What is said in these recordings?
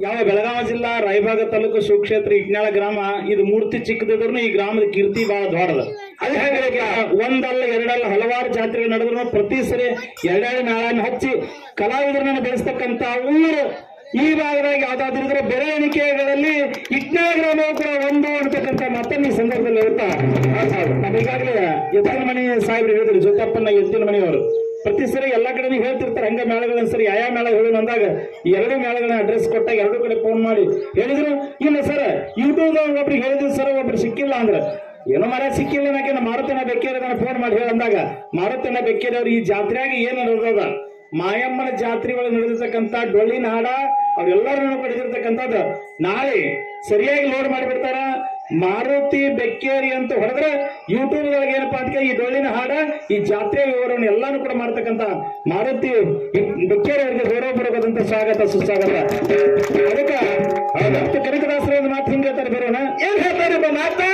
ಯಾವ ಬೆಳಗಾವಿ ಜಿಲ್ಲಾ ರಾಯಬಾಗ ತಾಲೂಕು ಶಿವಕ್ಷೇತ್ರ ಇಟ್ನಾಳ ಗ್ರಾಮ ಇದು ಮೂರ್ತಿ ಚಿಕ್ಕದಿದ್ರು ಈ ಗ್ರಾಮದ ಕೀರ್ತಿ ಬಹಳ ದೊಡ್ಡದ ಅದೇ ಹಾಗೆ ಒಂದಲ್ಲ ಎರಡಲ್ಲ ಹಲವಾರು ಜಾತ್ರೆಗಳು ನಡೆದ್ರು ಪ್ರತಿ ಸರಿ ಎರಡೆರಡು ನಾಳನ್ನ ಹಚ್ಚಿ ಕಲಾವಿದರನ್ನ ಬೆಳೆಸ್ತಕ್ಕಂತ ಊರು ಈ ಭಾಗದಾಗ ಯಾವ್ದಾದ್ರು ಬೆಲೆ ಎಣಿಕೆಗಳಲ್ಲಿ ಇಟ್ನಾಳ ಗ್ರಾಮವು ಕೂಡ ಒಂದು ಅಂತಕ್ಕಂಥ ಮತ್ತೊಂದು ಈ ಸಂದರ್ಭದಲ್ಲಿ ಹೇಳ್ತಾ ನಾವು ಈಗಾಗಲೇ ಎತ್ತಿನ ಮನೆ ಸಾಹೇಬ್ರು ಹೇಳಿದ್ರು ಜೋತಪ್ಪನ ಎತ್ತಿನ ಮನೆಯವರು ಪ್ರತಿ ಸರಿ ಎಲ್ಲಾ ಕಡೆ ನೀವು ಹೇಳ್ತಿರ್ತಾರೆ ಹಂಗ ಮೇಳಗಳನ್ನ ಸರಿ ಯಾವ ಮೇಳ ಹೇಳಿ ಅಂದಾಗ ಈ ಎರಡು ಮೇಳಗಳನ್ನ ಅಡ್ರೆಸ್ ಕೊಟ್ಟಾಗ ಎರಡು ಕಡೆ ಫೋನ್ ಮಾಡಿ ಹೇಳಿದ್ರು ಇಲ್ಲ ಸರ್ ಯೂಟ್ಯೂಬ್ ಒಬ್ರಿಗೆ ಹೇಳಿದ್ರು ಸರ್ ಒಬ್ರು ಸಿಕ್ಕಿಲ್ಲ ಅಂದ್ರೆ ಏನೋ ಮರ ಸಿಕ್ಕಿಲ್ಲ ನಾಕೆ ಮಾರುತನ ಬೆಕ್ಕೇರದನ್ನ ಫೋನ್ ಮಾಡಿ ಹೇಳಂದಾಗ ಮಾರುತನ ಬೆಕ್ಕೇರವ್ರು ಈ ಜಾತ್ರೆಯಾಗಿ ಏನ್ ನಡೆದದ ಮಾಯಮ್ಮನ ಜಾತ್ರೆ ಒಳಗೆ ನಡೆದಿರ್ತಕ್ಕಂಥ ಡೊಳ್ಳಿನ ಹಾಡ ಅವ್ರೆಲ್ಲರೂ ಪಡೆದಿರ್ತಕ್ಕಂಥದ್ದು ನಾಳೆ ಸರಿಯಾಗಿ ಲೋಡ್ ಮಾಡಿಬಿಡ್ತಾರ ಮಾರುತಿ ಬೆಕ್ಕೇರಿ ಅಂತ ಹೊಡೆದ್ರೆ ಯೂಟ್ಯೂಬ್ ಗಳಿಗೆ ಏನಪ್ಪಾ ಅಂತ ಈ ಡೊಳ್ಳಿನ ಹಾಡ ಈ ಜಾತ್ರೆ ವಿವರವನ್ನು ಎಲ್ಲಾನು ಕೂಡ ಮಾಡ್ತಕ್ಕಂತ ಮಾರುತಿ ಬೆಕ್ಕೇರಿ ಅವರಿಗೆ ಗೌರವಪೂರ್ವಕದಂತ ಸ್ವಾಗತ ಸುಸ್ವಾಗತ ಅದಕ್ಕ ಮತ್ತು ಕನಕದಾಸರ ಒಂದು ಮಾತು ಹಿಂಗೆ ಹೇಳ್ತಾರೆ ಬರೋಣ ಏನ್ ಹೇಳ್ತಾರೆ ಒಬ್ಬ ಮಾತ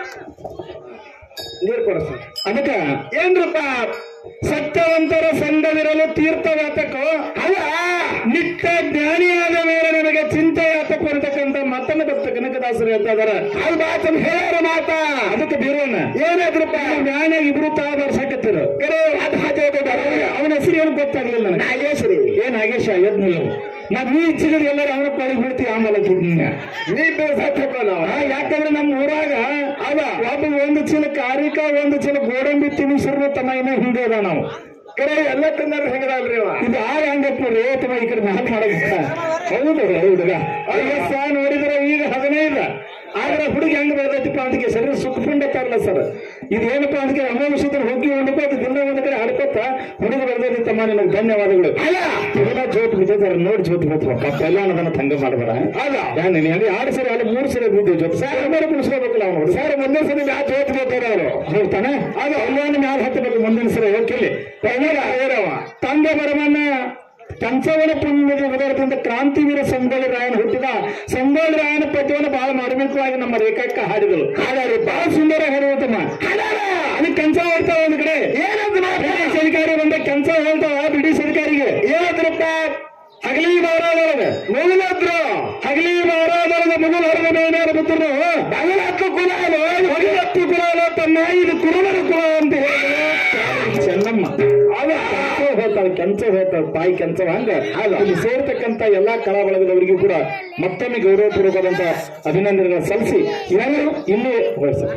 ನೀರು ಕೊಡಿಸ ಅದಕ್ಕ ಏನ್ರಪ್ಪ ಸತ್ಯವಂತರ ಸಂಘವಿರಲು ತೀರ್ಥವಾತಕೋ ಅಲ್ಲ ನಿಟ್ಟ ಜ್ಞಾನಿಯಾದ ಮೇಲೆ ನಮಗೆ ಚಿಂತೆ ಯಾತಕ್ಕೂ ಅಂತಕ್ಕಂಥ ಮಾತನ್ನ ಭಕ್ತ ಕನಕದಾಸರು ಹೇಳ್ತಾ ಇದಾರೆ ಅದು ಮಾತನ್ನು ಹೇಳ ಮಾತ ಅದಕ್ಕೆ ಬೀರೋಣ ಏನಾದ್ರಪ್ಪ ಜ್ಞಾನ ಇಬ್ರು ತಾ ಬರ್ಸಕತ್ತಿರು ಅವನ ಹೆಸರು ಏನು ಗೊತ್ತಾಗ್ಲಿಲ್ಲ ನನಗೆ ನಾಗೇಶ್ವರಿ ಏನ್ ನಾಗೇಶ ಎದ್ ನೀವು ನಾವ್ ನೀ ಇಚ್ಛಿದ್ರೆ ಎಲ್ಲರೂ ಅವನ ಪಾಳಿಗೆ ಬಿಡ್ತೀವಿ ಆಮೇಲೆ ದುಡ್ಡನ್ನ ನೀ ನಾವು ಯಾಕಂದ್ರೆ ನಮ್ಮ ಊರಾಗ ಅದ ಒಬ್ಬ ಒಂದು ಚೀಲ ಕಾರಿಕ ಒಂದು ಚೀಲ ಗೋಡಂಬಿ ತಿನ್ನಿಸಿರ್ನು ತಮ್ಮ ಇನ್ನ ಹಿಂದೆ ಅದ ನಾವು ಕರೆ ಎಲ್ಲ ತಿನ್ನಾರ ಹೆಂಗದಲ್ರಿ ಇದು ಆಗ ಹಂಗಪ್ಪ ರೀ ತಮ್ಮ ಈ ಕಡೆ ನಾಲ್ಕು ಮಾಡೋದಿಲ್ಲ ಹೌದು ರೀ ಹುಡುಗ ಐವತ್ತ ನೋಡಿದ್ರೆ ಈಗ ಹದಿನೈದು ಆದ್ರೆ ಹುಡುಗಿ ಹೆಂಗ್ ಬೆಳೆದೈತಿಪ್ಪ ಅದಕ್ಕೆ ಸರಿ ಸುಖಪುಂಡ ತಾರಲ್ಲ ಸರ್ ಇದೇನಪ್ಪ ಅದಕ್ಕೆ ಅಮಾವಾಸ್ಯದಲ್ಲಿ ಹೋಗಿ ಹೊಂಡಪ್ಪ ಅದು ದಿನ ಒಂದ್ ಕಡೆ ಆಡ್ಕೊತ ಹುಡುಗ ಬೆಳೆದೈತಿ ತಮ್ಮ ನಿನಗೆ ಧನ್ಯವಾದಗಳು ಅಲ್ಲ ಇದೆಲ್ಲ ಜೋತ್ ಬಿದ್ದಿದ್ದಾರೆ ನೋಡಿ ಜೋತ್ ಬಿತ್ತು ಎಲ್ಲ ಅನ್ನೋದನ್ನ ತಂಗ ಮಾಡಬೇಡ ಅಲ್ಲ ನೀನು ಹೆಂಗೆ ಆರು ಸರಿ ಅಲ್ಲಿ ಮೂರು ಸರಿ ಬಿದ್ದು ಜೊತೆ ಸರ್ ಮೇಲೆ ಕುಣಿಸ್ಕೋಬೇಕಲ್ಲ ಅವನು ಸರ್ ಮುಂದಿನ ಸರಿ ಮ್ಯಾಚ್ ಜೋತ್ ಬೇಕಾರೆ ಅವರು ಹೇಳ್ತಾನೆ ಅದು ಅಲ್ಲೊಂದು ಮ್ಯಾಲ ಹತ್ತಬೇಕು ಮುಂದಿನ ಸರಿ ಹೋಗಿಲ್ಲಿ ತಂದೆ ಬರಮನ್ನ ಕಂಚವನ ಪುಣ್ಯದ ಉದರದಿಂದ ಕ್ರಾಂತಿವೀರ ಸಂಗೊಳ್ಳಿ ರಾಯನ ಹುಟ್ಟಿದ ಸಂಗೊಳ್ಳಿ ರಾಯನ ಪದ್ಯವನ್ನು ಬಹಳ ಮಾರ್ಮಿಕವಾಗಿ ನಮ್ಮ ರೇಖಾಕ್ಕ ಹಾಡಿದಳು ಹಾಡಾರು ಬಹಳ ಸುಂದರ ಹಾಡುತ್ತಮ್ಮ ಅಲ್ಲಿ ಕಂಚ ಹೇಳ್ತಾವ ಒಂದ್ ಕಡೆ ಏನಂತ ಬ್ರಿಟಿಷ್ ಅಧಿಕಾರಿ ಬಂದ ಕಂಚ ಹೇಳ್ತಾವ ಬ್ರಿಟಿಷ್ ಅಧಿಕಾರಿಗೆ ಏನಂದ್ರಪ್ಪ ಹಗಲಿ ಮಾರಾದೊಳಗ ಮುಗಿಲದ್ರು ಹಗಲಿ ಮಾರಾದೊಳಗ ಮುಗಿಲು ಹೊರಗ ಮೇನಾರ ಬಿದ್ರು ಬಗಲತ್ತು ಕುಲ ಹೊಗಲತ್ತು ಕುಲ ತನ್ನ ಇದು ಕುರುಬರ ಕುಲ ಅಂತ ಹೇಳಿದ್ರು ಚೆನ್ನಮ್ಮ ಅದ ಕೆಂಚ ಹೇಳ್ತಾಳೆ ಕೆಂಚ ಹೇಳ್ತಾಳೆ ತಾಯಿ ಕೆಂಚ ಹಂಗ ಇಲ್ಲಿ ಸೇರ್ತಕ್ಕಂತ ಎಲ್ಲಾ ಕಲಾ ಬಳಗದವರಿಗೂ ಕೂಡ ಮತ್ತೊಮ್ಮೆ ಗೌರವಪೂರ್ವಕವಾದಂತ ಅಭಿನಂದನೆಗಳನ್ನು ಸಲ್ಲಿಸಿ ಇವೆಲ್ಲರೂ ಇಲ್ಲಿ ಸರ್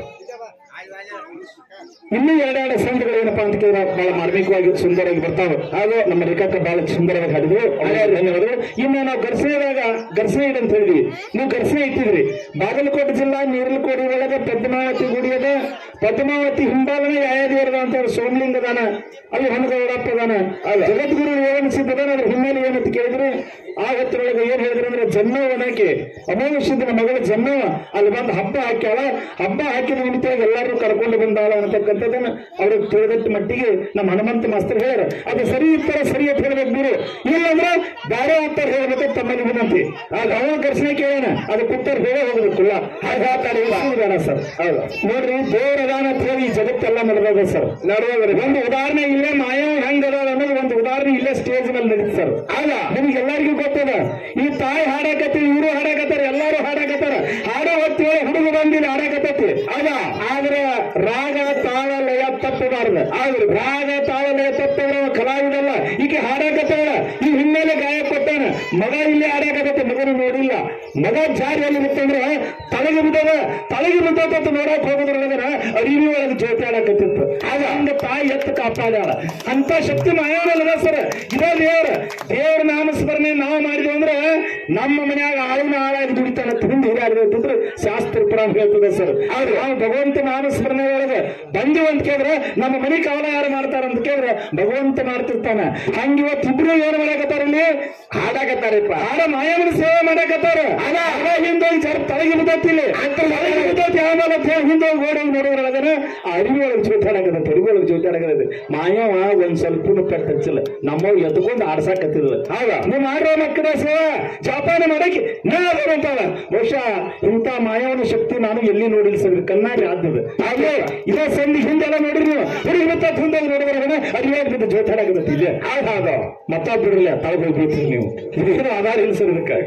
ಇನ್ನೂ ಎರಡೆರಡು ಸಂಘಗಳು ಏನಪ್ಪಾ ಅಂತ ಕೇಳಿದ್ರೆ ಬಹಳ ಮಾರ್ಮಿಕವಾಗಿ ಸುಂದರವಾಗಿ ಬರ್ತಾವೆ ಹಾಗೂ ನಮ್ಮ ರೇಖಾಕ ಬಹಳ ಸುಂದರವಾಗಿ ಹಾಡಿದ್ರು ಅವರೇ ಧನ್ಯವಾದಗಳು ಇನ್ನು ನಾವು ಘರ್ಷಣೆದಾಗ ಘರ್ಷಣೆ ಇಡ್ ಅಂತ ಹೇಳಿದ್ವಿ ನೀವು ಘರ್ಷಣೆ ಇಟ್ಟಿದ್ರಿ ಬಾಗಲಕೋಟೆ ಜಿಲ್ಲಾ ನೀರಲಕೋಡಿ ಒಳಗೆ ಪದ್ಮಾವತಿ ಗುಡಿ ಅದ ಪದ್ಮಾವತಿ ಹಿಂಬಾಲನೆ ಯಾಯದೇವರದ ಅಂತ ಹೇಳಿ ಸೋಮಲಿಂಗ ದಾನ ಅಲ್ಲಿ ಹೊನಗೌಡಪ್ಪ ದಾನ ಜಗದ್ಗುರು ಏನ್ ಸಿದ್ಧದಾನ ಅದ್ರ ಹಿನ್ನೆಲೆ ಏನಂತ ಕೇಳಿದ್ರೆ ಆ ಹೊತ್ತರೊಳಗೆ ಏನ್ ಹೇಳಿದ್ರು ಅಂದ್ರೆ ಜನ್ಮವನಕ್ಕೆ ಅಮಾವಾಸ್ಯದ ಮಗಳ ಜನ್ಮ ಅಲ್ಲಿ ಬಂದು ಹಬ್ಬ ಹಾಕ್ಯಾಳ ಹಬ್ಬ ಹಾಕಿದ ನಿಮಿತ್ತವಾಗಿ ಎಲ್ಲರೂ ಕರ್ಕೊಂಡು ಬಂದಾಳ ಅನ್ನತಕ್ಕಂಥದ್ದನ್ನ ಅವ್ರಿಗೆ ತಿಳಿದಟ್ಟ ಮಟ್ಟಿಗೆ ನಮ್ಮ ಹನುಮಂತ ಮಾಸ್ತರ್ ಹೇಳ್ಯಾರ ಅದು ಸರಿ ಇರ್ತಾರ ಸರಿ ಅಂತ ಹೇಳ್ಬೇಕು ನೀವು ಇಲ್ಲಂದ್ರೆ ಬೇರೆ ಉತ್ತರ ಹೇಳ್ಬೇಕು ತಮ್ಮಲ್ಲಿ ವಿನಂತಿ ಆಗ ಅವ ಘರ್ಷಣೆ ಕೇಳೋಣ ಅದು ಕುತ್ತರ ಹೇಳೇ ಹೋಗ್ಬೇಕಲ್ಲ ಹಾಗೆ ಹೇಳ್ತಾರೆ ಬೇಡ ಸರ್ ಹೌದು ನೋಡ್ರಿ ದೇವರ ಅದಾನ ಅಂತ ಹೇಳಿ ಈ ಜಗತ್ತೆಲ್ಲ ನಡೆದ ಸರ್ ನಡೆಯೋದ್ರಿ ಒಂದು ಉದಾಹರಣೆ ಇಲ್ಲೇ ಮಾಯವ ಹೆಂಗ್ ಅದಾಳ ಅನ್ನೋದು ಒಂದು ಉದಾಹರಣೆ ಇಲ್ಲೇ ಸ್ಟೇಜ್ ಮೇಲೆ ನಡೀತು ಸರ್ ಆಗ ನಿಮ್ಗೆ ಎಲ್ಲರಿಗೂ ಗೊತ್ತದ ಈ ತಾಯಿ ಹಾಡಕತ್ತಿ ಇವರು ಹಾಡಕತ್ತಾರ ಎಲ್ಲಾರು ಹಾಡಕತ್ತಾರ ಹಾಡೋ ಹೊತ್ತು ಹೇಳಿ ಹುಡುಗ ಬಂದಿಲ್ಲ ಹಾಡಕತ್ತೈತಿ ಅದ ಆದ್ರೆ ರಾಗ ತಾಳ ಲಯ ತಪ್ಪಬಾರ್ದು ಆದ್ರೆ ರಾಗ ತಾಳ ಲಯ ತಪ್ಪಿದ್ರೆ ಅವ ಕಲಾವಿದಲ್ಲ ಈಕೆ ಹಾಡಕತ್ತಾಳ ಈ ಹಿನ್ನೆಲೆ ಗಾಯ ಕೊಟ್ಟಾನ ಮಗ ಇಲ್ಲಿ ಹಾಡಕತ್ತೈತಿ ಮಗನು ನೋಡಿಲ್ಲ ಮಗ ಜಾರಿಯಲ್ಲಿ ಬಿತ್ತಂದ್ರೆ ತಳಗೆ ಬಿದ್ದದ ತಳಗೆ ಬಿದ್ದದ ನೋಡಕ್ ಹೋಗೋದ್ರೊಳಗರ ಅರಿವಿ ಒಳಗೆ ಜೋತಿ ಆಡಕತ್ತಿತ್ತು ಆಗ ಹಂಗ ತಾಯಿ ಎತ್ತು ಕಾಪಾಡ್ಯಾಳ ಅಂತ ಶಕ್ತಿ ಮಾಯವಲ್ಲ ಸರ್ ಇದೇ ದೇವ್ರ ದೇವ್ರ ನಾಮಸ್ಮರಣೆ ನಾವು ಮಾಡಿದ್ವಿ ಅಂದ್ರೆ ನಮ್ಮ ಮನ್ಯಾಗ ಆಳಿನ ಆಳಾಗಿ ದುಡಿತಾನ ಹಿಂದೆ ಹಿರಿಯಾಡಿದ್ರೆ ಶಾಸ್ತ್ರ ಪುರಾಣ ಹೇಳ್ತದೆ ಸರ್ ಆದ್ರೆ ನಾವು ಭಗವಂತ ನಾಮಸ್ಮರಣೆ ಒಳಗೆ ಬಂದು ಅಂತ ಕೇಳಿದ್ರೆ ನಮ್ಮ ಮನೆ ಕವಲ ಯಾರು ಮಾಡ್ತಾರ ಅಂತ ಕೇಳಿದ್ರೆ ಭಗವಂತ ಮಾಡ್ತಿರ್ತಾನ ಹಂಗ ಇವತ್ತು ಇಬ್ರು ಏನ್ ಮಾಡಕತ್ತಾರ ಇಲ್ಲಿ ಹಾಡಾಕತ್ತಾರಪ್ಪ ಹಾಡ ಮಾಯಮ್ಮನ ಸೇವೆ ಮಾಡಕತ್ತಾರ ಅದ ಅದ ಹಿಂದೋಗಿ ಜರ ತಳಗಿ ಬಿದ್ದತ್ತಿಲ್ಲಿ ಅಂತ ತಳಗಿ ಬಿದ್ದತಿ ಆಮೇಲೆ ಅಂತ ಹೇಳಿ ಹಿಂದೋಗಿ ಓಡೋಗಿ ನೋಡೋದ್ರೊಳಗನ ಆ ಅರಿವಿ ಒಳಗೆ ಜೋತಾಡಕತ್ತ ಅರಿವಿ ಒಳಗೆ ಜೋತಾಡಕತ್ತ ಮಾಯವ ಒಂದ್ ಸ್ವಲ್ಪನು ಪೆಟ್ಟ ಹಚ್ಚಿಲ್ಲ ನಮ್ಮವ್ ಎತ್ಕೊಂಡು ಆಡ್ಸಾಕತ್ತಿಲ್ಲ ಹೌದಾ ನೀವು ಮಾಡೋ ಮಕ್ಕಳ ಸೇವೆ ಜಾಪಾನ ಮಾಡಕ್ಕೆ ನಾ ಬರುತ್ತವ ಬಹುಶಃ ಇಂಥ ಮಾಯವನ ಶಕ್ತಿ ನಾನು ಎಲ್ಲಿ ನೋಡಿಲ್ಲ ಸರ್ ಕಣ್ಣಾಡಿ ಆದ್ದದ ಹಾಗೆ ಇದೇ ಸಂಧಿ ಹಿಂದೆಲ್ಲ ನೋಡ್ರಿ ನೀವು ಹುಡುಗಿ ಮತ್ತೆ ಹಿಂದೆ ನೋಡಿದ್ರೆ ಅರಿವಾಗಿ ಬಿದ್ದು ಜೋತಾಡಕತ್ತ ಇದೆ ಹೌದು ಹೌದು ಮತ್ತೊಬ್ಬರಿಲ್ಲ ತಳಗೋಗಿ ಬೀಳ್ತೀರಿ ನೀವು ಇದಕ್ಕೆ ಆಧಾರ ಇಲ್ಲ ಸರ್ ಇದಕ್ಕೆ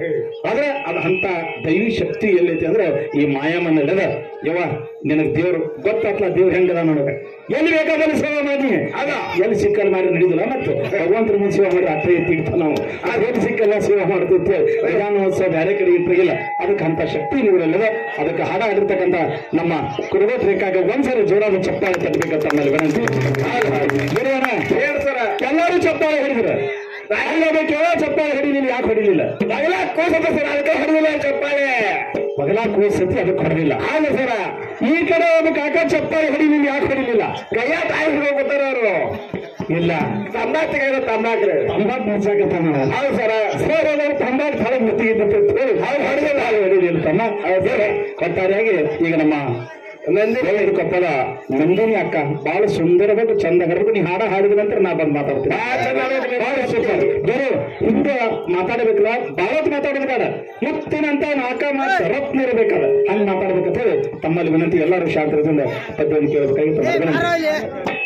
ಆದ್ರೆ ಅದ ಅಂತ ದೈವಿ ಶಕ್ತಿ ಎಲ್ಲೈತಿ ಅಂದ್ರೆ ಈ ಮಾಯಮ್ಮನಲ್ಲದ ಯವ್ವ ನಿನಗ್ ದೇವ್ರು ಗೊತ್ತಾತ್ಲ ದೇವ್ರು ಹೆಂಗದ ನನಗೆ ಎಲ್ಲಿ ಬೇಕಾದಲ್ಲಿ ಸೇವೆ ಮಾಡಿ ಅದ ಎಲ್ಲಿ ಸಿಕ್ಕಲ್ಲಿ ಮಾಡಿ ನಡೆದಿಲ್ಲ ಮತ್ತೆ ಭಗವಂತರ ಮುಂದೆ ಸೇವೆ ಮಾಡಿ ಅಟ್ಟ ಎತ್ತಿಡ್ತ ನಾವು ಆ ಎಲ್ಲಿ ಸಿಕ್ಕಲ್ಲ ಸೇವೆ ಮಾಡ್ತಿರ್ತೇವೆ ವಿಧಾನೋತ್ಸವ ಬೇರೆ ಕಡೆ ಇಟ್ಟಿಲ್ಲ ಅದಕ್ಕೆ ಅಂತ ಶಕ್ತಿ ನೀವೆಲ್ಲದ ಅದಕ್ಕೆ ಹಾಡ ಆಗಿರ್ತಕ್ಕಂಥ ನಮ್ಮ ಕುರುಗೋಟ್ ರೇಖಾಗ ಒಂದ್ಸರಿ ಜೋರಾದ ಚಪ್ಪಾಳೆ ತಟ್ಟಬೇಕಂತ ನಮ್ಮಲ್ಲಿ ವಿನಂತಿ ಬಿಡೋಣ ಹೇಳ್ತಾರ ಎಲ್ಲರೂ ಚಪ್ಪಾಳೆ ಹಿಡಿದ್ರ ಅಲ್ಲಬೇಕು ಚಪ್ಪಾಳೆ ಹಿಡಿಲಿಲ್ಲ ಯಾಕೆ ಹೊಡಿಲಿಲ್ಲ ಬಗಲ ಕೋಸದ ಸರ್ ಅದಕ್ಕೆ ಹೊಡೆದಿಲ್ಲ ಚಪ್ಪಾಳೆ ಬಗಲ ಕೋಸತಿ ಅದಕ್ಕೆ ಹೊಡೆದಿಲ್ಲ ಆಗ ಸರ ಈ ಕಡೆ ಒಬ್ಬ ಕಾಕ ಚಪ್ಪಾಳೆ ಹೊಡಿಲಿಲ್ಲ ಯಾಕೆ ಹೊಡಿಲಿಲ್ಲ ಕೈಯ ತಾಯಿ ಹೋಗ್ತಾರ ಅವರು ಇಲ್ಲ ತಂಬಾಕ್ ತೆಗೆದ ತಂಬಾಕ್ರೆ ತಂಬಾಕ್ ಮುಚ್ಚಾಕತ್ತಾನ ಹೌದು ಸರ ಸರ್ ಅವರು ತಂಬಾಕ್ ತಲೆ ಮುತ್ತಿಗಿದ್ದ ಅವ್ರು ಹೊಡೆದಿಲ್ಲ ಅವ್ರು ಹೊಡಿಲಿಲ್ಲ ತಮ್ಮ ಹೌದು ಸರ್ ಒಟ್ಟಾರೆಯಾಗಿ ಈಗ ನಮ್ಮ ನಂದಿ ಕೊಪ್ಪದ ನಂದಿನಿ ಅಕ್ಕ ಬಹಳ ಸುಂದರವಾಗಿ ಚಂದ ಹರಿದು ನೀ ಹಾಡ ಹಾಡಿದ ನಂತರ ನಾ ಬಂದು ಮಾತಾಡ್ತೀನಿ ಬಹಳ ಸೂಪರ್ ಬೇರೆ ಹಿಂದೆ ಮಾತಾಡಬೇಕಲ್ಲ ಬಹಳ ಮಾತಾಡೋದು ಬೇಡ ಮುತ್ತಿನಂತ ನಾಕ ಮಾತು ರತ್ನ ಇರಬೇಕಲ್ಲ ಹಂಗ್ ಮಾತಾಡ್ಬೇಕಂತ ಹೇಳಿ ತಮ್ಮಲ್ಲಿ ವಿನಂತಿ ಎಲ್ಲರೂ ಶಾಂತರದಿಂದ ಪದ್ಯವನ್ನು ಕೇಳಬೇಕಾಗಿ ತಮ್ಮಲ್ಲಿ ವಿನಂತಿ